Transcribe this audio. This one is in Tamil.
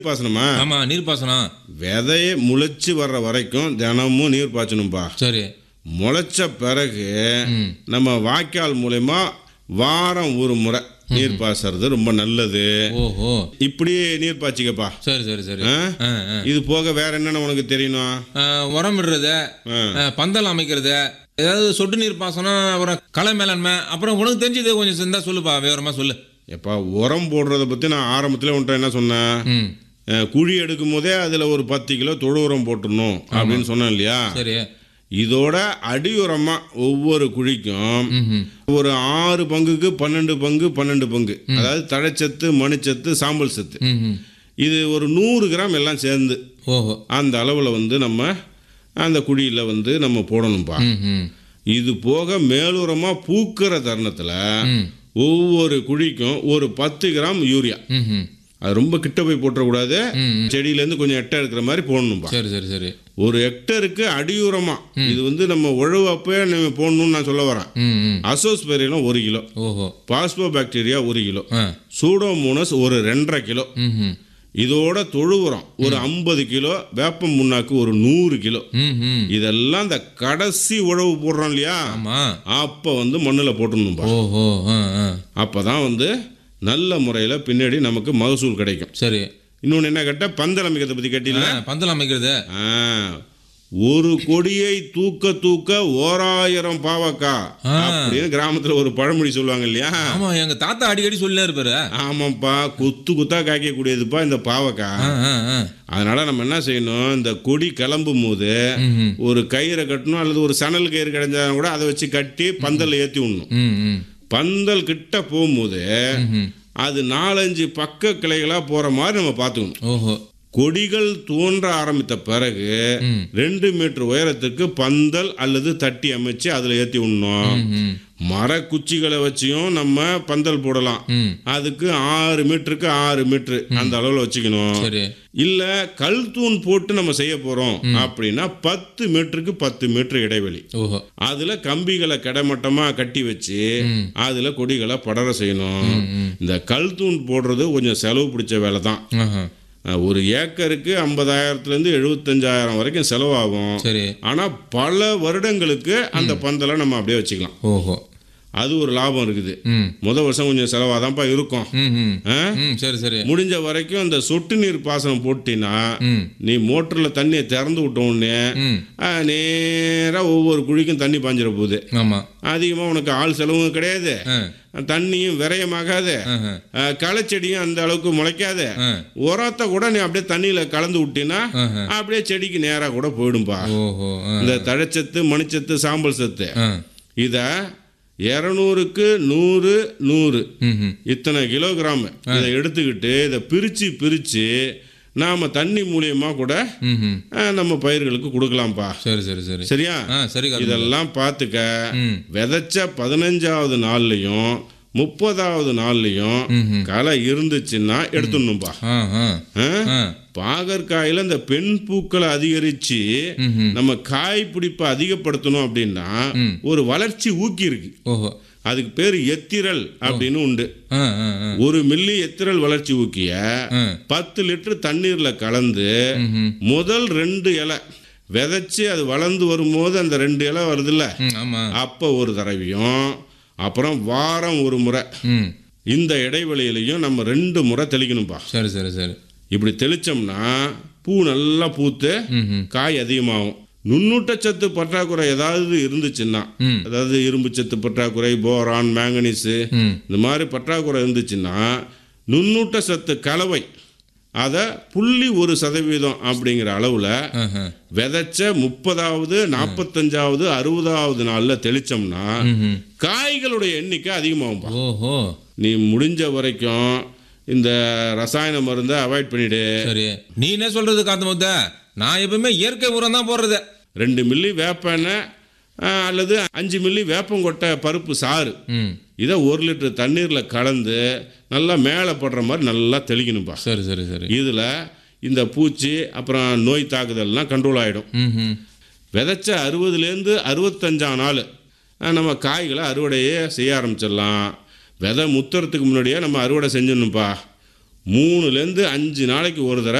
பாசனமா ஆமா நீர்ப்பாசனம் விதைய முளைச்சு வர்ற வரைக்கும் தினமும் நீர் பாய்ச்சணும்பா சரி முளைச்ச பிறகு ம் நம்ம வாய்க்கால் மூலயமா வாரம் ஒரு முறை நீர் பாய்ச்சறது ரொம்ப நல்லது ஓஹோ இப்படியே நீர் பாய்ச்சிக்கப்பா சரி சரி சரி ஆ? ஆ, ஆ. இது போக வேற என்னென்ன உனக்கு தெரியணும் ஆ, உரம் விடுறது ஆ. ஆ, பந்தல் அமைக்கிறது ஏதாவது சொட்டு நீர் பாசனம் அப்புறம் களை மேலாண்மை அப்புறம் உனக்கு தெரிஞ்சது கொஞ்சம் இருந்தா சொல்லுப்பா விவரமா சொல்லு எப்பா உரம் போடுறத பற்றி நான் ஆரம்பத்தில் உன்ட்ட என்ன சொன்னேன் ம் அஹ், குழி எடுக்கும் போதே அதில் ஒரு பத்து கிலோ தொழு உரம் போட்டுடணும் அப்படின்னு சொன்னேன் இல்லையா சரி இதோட அடி உரமா ஒவ்வொரு குழிக்கும் ம் ஒரு ஆறு பங்குக்கு பன்னெண்டு பங்கு பன்னெண்டு பங்கு அதாவது தழைச்சத்து மணிச்சத்து சாம்பல் சத்து ம் ம் இது ஒரு நூறு கிராம் எல்லாம் சேர்ந்து ஓஹோ அந்த அளவில் வந்து நம்ம அந்த குழியில் வந்து நம்ம போடணும்ப்பா ம் ம் இது போக மேலுரமாக பூக்கிற தருணத்தில் ம் ஒவ்வொரு குழிக்கும் ஒரு பத்து கிராம் யூரியா ம் ம் அது ரொம்ப கிட்ட போய் போட்டுறக்கூடாது ம் ம். செடியிலேருந்து கொஞ்சம் எட்டை இருக்கிற மாதிரி போடணும்பா சரி சரி சரி ஒரு ஹெக்டருக்கு அடியுரமா இது வந்து நம்ம உழவு அப்பவே நம்ம போடணும்னு நான் சொல்ல வரேன் ம் ம் அசோஸ்பெரிலம் ஒரு கிலோ ஓஹோ பாஸ்போ பாக்டீரியா ஒரு கிலோ ஆ சூடோமோனஸ் ஒரு ரெண்டரை கிலோ ம் ம் இதோட தொழு உரம் ஒரு ஐம்பது கிலோ வேப்பம் முன்னாக்கு ஒரு நூறு கிலோ ம் ம் இதெல்லாம் இந்த கடைசி உழவு போடுறோம் இல்லையா ஆமா அப்போ வந்து மண்ணில் போட்டுடணும்பா ஓஹோ ஆ ஆ அப்போ தான் வந்து நல்ல முறையில் பின்னாடி நமக்கு மகசூல் கிடைக்கும் சரி இன்னொன்று என்ன கேட்டால் பந்தல் அமைக்கிறதை பற்றி கேட்டீங்களா ஆ, பந்தல் அமைக்கிறது ஆ, ஒரு கொடியை தூக்க தூக்க ஓராயிரம் பாவக்கா ஆ. அப்படின்னு கிராமத்துல ஒரு பழமொழி சொல்லுவாங்க இல்லையா ஆமா எங்க தாத்தா அடிக்கடி சொல்லினே இருப்பாரு ஆமாப்பா குத்து குத்தா காய்க்கக்கூடியதுப்பா இந்த பாவக்கா ஆ ஆ ஆ அதனால நம்ம என்ன செய்யணும் இந்த கொடி கிளம்பும் போது ம் ம் ஒரு கயிறை கட்டணும் அல்லது ஒரு சணல் கயிறு கிடைஞ்சாலும் கூட அதை வச்சு கட்டி பந்தல் ஏற்றி விடணும் ம் ம் பந்தல் கிட்ட போகும்போது ம் அது நாலஞ்சு பக்க கிளைகளாக போகிற மாதிரி நம்ம பார்த்துக்கணும் ஓஹோ கொடிகள் தோன்ற ஆரம்பித்த பிறகு ம் ரெண்டு மீட்டர் உயரத்துக்கு பந்தல் அல்லது தட்டி அமைச்சு அதில் ஏற்றி விடணும் ம் ம் மரக்குச்சிகளை வச்சியும் நம்ம பந்தல் போடலாம் ம் அதுக்கு ஆறு மீட்டருக்கு ஆறு மீட்ரு அந்த அளவில் வச்சுக்கணும் சரி இல்லை கல் தூண் போட்டு நம்ம செய்ய போகிறோம் அப்படின்னா பத்து மீட்டருக்கு பத்து மீட்டர் இடைவெளி ஓஹோ அதில் கம்பிகளை கிடைமட்டமாக கட்டி வச்சு ம். அதில் கொடிகளை படர செய்யணும் ம் ம் இந்த கல் தூண் போடுறது கொஞ்சம் செலவு பிடிச்ச வேலை தான் ஆஹா அஹ், ஒரு ஏக்கருக்கு ஐம்பதாயிரத்துலேருந்து எழுபத்தஞ்சாயிரம் வரைக்கும் செலவாகும் சரி ஆனால் பல வருடங்களுக்கு அந்த பந்தலை நம்ம அப்படியே வச்சுக்கலாம் ஓஹோ அது ஒரு லாபம் இருக்குது ம் முத வருஷம் கொஞ்சம் செலவாதான்ப்பா இருக்கும் ம் ம் ஆ? ம் சரி சரி முடிஞ்ச வரைக்கும் அந்த சொட்டு நீர் பாசனம் போட்டினா ம் நீ மோட்டரில் தண்ணியை திறந்து விட்ட உடனே ம் நேராக ஒவ்வொரு குழிக்கும் தண்ணி பாஞ்சிட போகுது ஆமாம் அதிகமாக உனக்கு ஆள் செலவும் கிடையாது ஆ தண்ணியும் விரயமாகாது ஆஹா. அஹ், களைச்செடியும் அந்த அளவுக்கு முளைக்காது ஆ உரத்தை கூட நீ அப்படியே தண்ணியில் கலந்து விட்டினா ஆஹா. அப்படியே செடிக்கு நேராக கூட போயிடும்பா ஓஹோ ஆ இந்த தழைச்சத்து மணிச்சத்து சாம்பல் சத்து ஆ இதை இரநூறுக்கு நூறு நூறு ம் ம் இத்தனை கிலோகிராம் இதை எடுத்துக்கிட்டு இதை பிரித்து பிரித்து நாம் தண்ணி மூலியமாக கூட ம் ம் அஹ், நம்ம பயிர்களுக்கு கொடுக்கலாம்ப்பா சரி சரி சரி சரியா ஆ சரி கார்த்திக். இதெல்லாம் பார்த்துக்க ம் விதைச்ச பதினஞ்சாவது நாள்லையும் முப்பதாவது நாள்லையும் ம் ம் களை இருந்துச்சுன்னா எடுத்துடணும்பா ஆ ஆ ஆ? ஆ பாகற்காயில இந்த பெண் பூக்களை அதிகரிச்சு ம் ம் நம்ம காய் பிடிப்பை அதிகப்படுத்தணும் அப்படின்னா ம். ஒரு வளர்ச்சி ஊக்கி இருக்கு ஓஹோ அதுக்கு பேர் எத்திரல் அப்படின்னு உண்டு ஆ ஆ ஆ ஒரு மில்லி எத்திரல் வளர்ச்சி ஊக்கிய ஆ பத்து லிட்டர் தண்ணீர்ல கலந்து ம் ம் முதல் ரெண்டு இலை விதைச்சு அது வளர்ந்து வரும்போது அந்த ரெண்டு இலை வருதுல்ல ம் ஆமாம் அப்போ ஒரு தடவையும் அப்புறம் வாரம் ஒரு முறை ம் இந்த இடைவெளியிலையும் நம்ம ரெண்டு முறை தெளிக்கணும்பா சரி சரி சரி இப்படி தெளிச்சோம்னா பூ நல்லா பூத்து ம் ம் காய் அதிகமாகும் நுண்ணூட்டச்சத்து பற்றாக்குறை ஏதாவது இருந்துச்சுன்னா ம் அதாவது இரும்பு சத்து பற்றாக்குறை போரான் மேங்கனீஸு ம் இந்த மாதிரி பற்றாக்குறை இருந்துச்சுன்னா நுண்ணூட்ட சத்து கலவை அதை புள்ளி ஒரு சதவீதம் அப்படிங்கிற அளவில் ஆஹா. விதைச்ச முப்பதாவது நாற்பத்தஞ்சாவது அறுபதாவது நாளில் தெளிச்சோம்னா ம் ம் காய்களுடைய எண்ணிக்கை அதிகமாகும்பா ஓஹோ நீ முடிஞ்ச வரைக்கும் இந்த ரசாயன மருந்தை அவாய்ட் பண்ணிடு சரி நீ என்ன சொல்றது காத்து முத்த நான் எப்பவுமே இயற்கை உரம் தான் போடுறது ரெண்டு மில்லி வேப்ப எண்ணெய் ஆஹ், அல்லது அஞ்சு மில்லி வேப்பங்கொட்டை பருப்பு சாறு ம் இதை ஒரு லிட்டர் தண்ணீரில் கலந்து நல்லா மேலே படுற மாதிரி நல்லா தெளிக்கணும்பா சரி சரி சரி இதில் இந்த பூச்சி அப்புறம் நோய் தாக்குதல்லாம் கண்ட்ரோல் ஆகிடும் ம் ம் விதைச்ச அறுபதுலேருந்து அறுபத்தஞ்சாம் நாள் அஹ், நம்ம காய்களை அறுவடையே செய்ய ஆரம்பிச்சிடலாம் விதை முத்துறதுக்கு முன்னாடியே நம்ம அறுவடை செஞ்சிடணும்ப்பா மூணுலேருந்து அஞ்சு நாளைக்கு ஒரு தடவை